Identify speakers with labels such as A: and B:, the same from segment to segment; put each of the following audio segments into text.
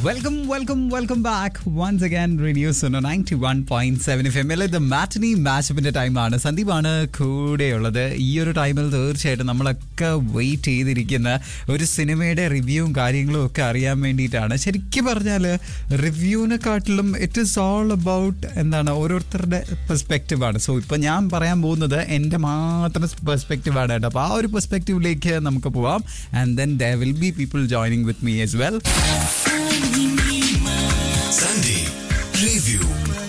A: Welcome welcome welcome back once again radio Suno ninety one point seven F എമ്മിൽ ഇത് matinee മാച്ചപ്പിന്റെ ടൈമാണ് സന്ദീപാണ് കൂടെയുള്ളത് ഈ ഒരു ടൈമിൽ തീർച്ചയായിട്ടും നമ്മളൊക്കെ വെയിറ്റ് ചെയ്തിരിക്കുന്ന ഒരു സിനിമയുടെ റിവ്യൂവും കാര്യങ്ങളും ഒക്കെ അറിയാൻ വേണ്ടിയിട്ടാണ് ശരിക്കും പറഞ്ഞാൽ റിവ്യൂവിനെക്കാട്ടിലും ഇറ്റ് ഈസ് ഓൾ അബൌട്ട് എന്താണ് ഓരോരുത്തരുടെ പെർസ്പെക്റ്റീവാണ് സോ ഇപ്പം ഞാൻ പറയാൻ പോകുന്നത് എൻ്റെ മാത്രം പെർസ്പെക്റ്റീവാണ് കേട്ടോ അപ്പോൾ ആ ഒരു പെർസ്പെക്റ്റീവിലേക്ക് നമുക്ക് പോവാം and then there will be people joining with me as well
B: Sunday Review.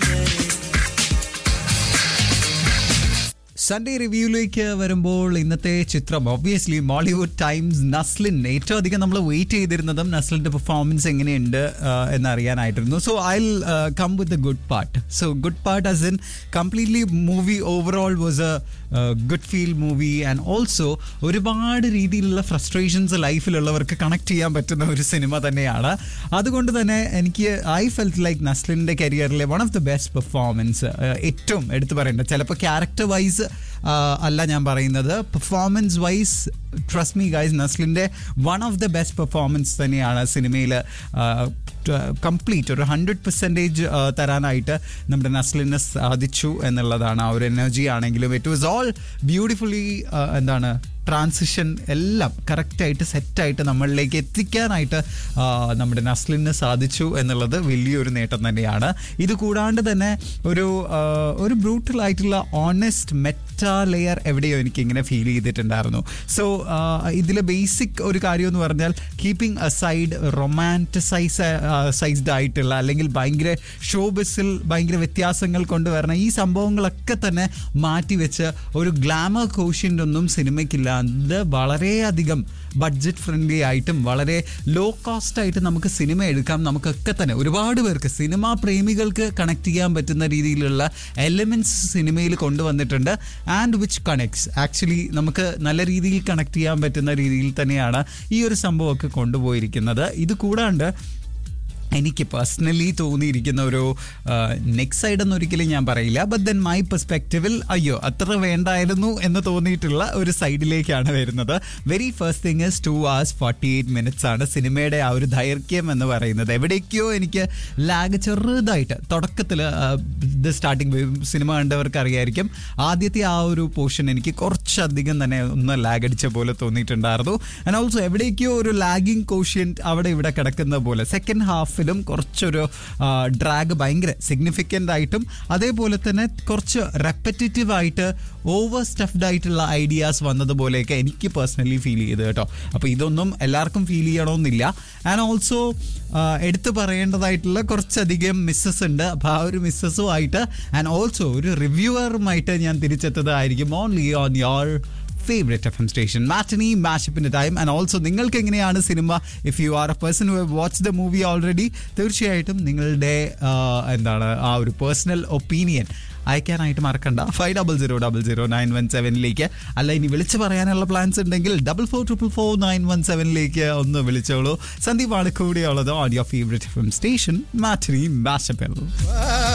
A: Sunday റിവ്യൂയിലേക്ക് വരുമ്പോൾ ഇന്നത്തെ ചിത്രം ഒബ്വിയസ്ലി മോളിവുഡ് ടൈംസ് നസ്ലിൻ ഏറ്റവും അധികം നമ്മൾ വെയിറ്റ് ചെയ്തിരുന്നതും നസ്ലിൻ്റെ പെർഫോമൻസ് എങ്ങനെയുണ്ട് ആ, എന്നറിയാനായിട്ടിരുന്നു so I come with the good part so good part as in completely movie overall was a good feel movie and also ഒരുപാട് രീതിയിലുള്ള ഫ്രസ്ട്രേഷൻസ് ലൈഫിലുള്ളവർക്ക് കണക്ട് ചെയ്യാൻ പറ്റുന്ന ഒരു സിനിമ തന്നെയാണ് അതുകൊണ്ട് തന്നെ എനിക്ക് ഐ ഫെൽറ്റ് ലൈക്ക് നസ്ലിൻ്റെ കരിയറിലെ one of the best performance ഏറ്റവും എടുത്തു പറയേണ്ടത് ചിലപ്പോൾ ക്യാരക്ടർ വൈസ് അല്ല ഞാൻ പറയുന്നത് performance wise trust me guys നസ്ലിൻ്റെ one of the best performance തന്നെയാണ് സിനിമയിൽ കംപ്ലീറ്റ് ഒരു ഹൺഡ്രഡ് പെർസെൻറ്റേജ് തരാനായിട്ട് നമ്മുടെ നസ്ലിന് സാധിച്ചു എന്നുള്ളതാണ് ആ ഒരു എനർജി ആണെങ്കിലും ഇറ്റ് വാസ് ഓൾ ബ്യൂട്ടിഫുള്ളി എന്താണ് ട്രാൻസിഷൻ എല്ലാം കറക്റ്റായിട്ട് സെറ്റായിട്ട് നമ്മളിലേക്ക് എത്തിക്കാനായിട്ട് ആ, നമ്മുടെ നസ്ലിന് സാധിച്ചു എന്നുള്ളത് വലിയൊരു നേട്ടം തന്നെയാണ് ഇത് കൂടാണ്ട് തന്നെ ഒരു ആ, ഒരു ബ്രൂട്ടൽ ആയിട്ടുള്ള ഓണസ്റ്റ് മെറ്റാ ലെയർ എവിടെയോ എനിക്ക് ഇങ്ങനെ ഫീൽ ചെയ്തിട്ടുണ്ടായിരുന്നു സോ ഇതിലെ ബേസിക് ഒരു കാര്യം എന്ന് പറഞ്ഞാൽ keeping a side romanticize sized ആയിട്ടുള്ള അല്ലെങ്കിൽ ഭയങ്കര ഷോ ബസ്സിൽ ഭയങ്കര വ്യത്യാസങ്ങൾ കൊണ്ടുവരണം ഈ സംഭവങ്ങളൊക്കെ തന്നെ മാറ്റിവെച്ച് ഒരു ഗ്ലാമർ കോഷ്യൻ്റ് ഒന്നും സിനിമയ്ക്കില്ല അത് വളരെയധികം ബഡ്ജറ്റ് ഫ്രണ്ട്ലി ആയിട്ടും വളരെ ലോ കോസ്റ്റ് ആയിട്ട് നമുക്ക് സിനിമ എടുക്കാം നമുക്കൊക്കെ തന്നെ ഒരുപാട് പേർക്ക് സിനിമാ പ്രേമികൾക്ക് കണക്ട് ചെയ്യാൻ പറ്റുന്ന രീതിയിലുള്ള എലിമെൻറ്റ്സ് സിനിമയിൽ കൊണ്ടുവന്നിട്ടുണ്ട് ആൻഡ് വിച്ച് കണക്ട്സ് ആക്ച്വലി നമുക്ക് നല്ല രീതിയിൽ കണക്ട് ചെയ്യാൻ പറ്റുന്ന രീതിയിൽ തന്നെയാണ് ഈ ഒരു സംഭവമൊക്കെ കൊണ്ടുപോയിരിക്കുന്നത് ഇത് കൂടാണ്ട് എനിക്ക് പേഴ്സണലി തോന്നിയിരിക്കുന്ന ഒരു നെക്സ്റ്റ് സൈഡ് എന്ന് ഒരിക്കലും ഞാൻ പറയില്ല ബട്ട് ദെൻ മൈ പെർസ്പെക്റ്റീവിൽ അയ്യോ അത്ര വേണ്ടായിരുന്നു എന്ന് തോന്നിയിട്ടുള്ള ഒരു സൈഡിലേക്കാണ് വരുന്നത് very first thing is two hours forty eight minutes ആണ് സിനിമയുടെ ആ ഒരു ദൈർഘ്യം എന്ന് പറയുന്നത് എവിടേക്കോ എനിക്ക് ലാഗ് ചെറുതായിട്ട് തുടക്കത്തിൽ ഇത് സ്റ്റാർട്ടിങ് സിനിമ കണ്ടവർക്ക് അറിയായിരിക്കും ആദ്യത്തെ ആ ഒരു പോർഷൻ എനിക്ക് കുറച്ചധികം തന്നെ ഒന്ന് ലാഗ് അടിച്ച പോലെ തോന്നിയിട്ടുണ്ടായിരുന്നു ആൻഡ് ഓൾസോ എവിടേക്കോ ഒരു ലാഗിങ് കോഷ്യൻറ്റ് അവിടെ ഇവിടെ കിടക്കുന്ന പോലെ സെക്കൻഡ് ഹാഫിലും കുറച്ചൊരു ഡ്രാഗ് ഭയങ്കര സിഗ്നിഫിക്കൻ്റ് ആയിട്ടും അതേപോലെ തന്നെ കുറച്ച് റെപ്പറ്റേറ്റീവ് ആയിട്ട് ഓവർ സ്റ്റഫ്ഡ് ആയിട്ടുള്ള ഐഡിയാസ് വന്നതുപോലെയൊക്കെ എനിക്ക് പേഴ്സണലി ഫീൽ ചെയ്തു കേട്ടോ അപ്പോൾ ഇതൊന്നും എല്ലാവർക്കും ഫീൽ ചെയ്യണമെന്നില്ല ആൻഡ് ഓൾസോ എടുത്തു പറയേണ്ടതായിട്ടുള്ള കുറച്ചധികം മിസ്സസ് ഉണ്ട് അപ്പോൾ ആ ഒരു മിസ്സസും ആയിട്ട് ആൻഡ് ഓൾസോ ഒരു റിവ്യൂവറുമായിട്ട് ഞാൻ തിരിച്ചെത്തതായിരിക്കും only on your favourite F M station matinee മാഷപ്പിന്റെ ടൈം ആൻഡ് ഓൾസോ നിങ്ങൾക്ക് എങ്ങനെയാണ് സിനിമ if you are a person who watch the movie already തീർച്ചയായിട്ടും നിങ്ങളുടെ ആ, എന്താണ് ആ ഒരു പേഴ്സണൽ ഒപ്പീനിയൻ അയക്കാനായിട്ട് മറക്കണ്ട five double zero double zero nine one സെവനിലേക്ക് അല്ല ഇനി വിളിച്ച് പറയാനുള്ള പ്ലാൻസ് ഉണ്ടെങ്കിൽ double four triple four nine one സെവനിലേക്ക് ഒന്ന് വിളിച്ചോളൂ സന്ദീപാണ് കൂടെയുള്ളത് on your favourite F M station matinee മാഷപ്പിൽ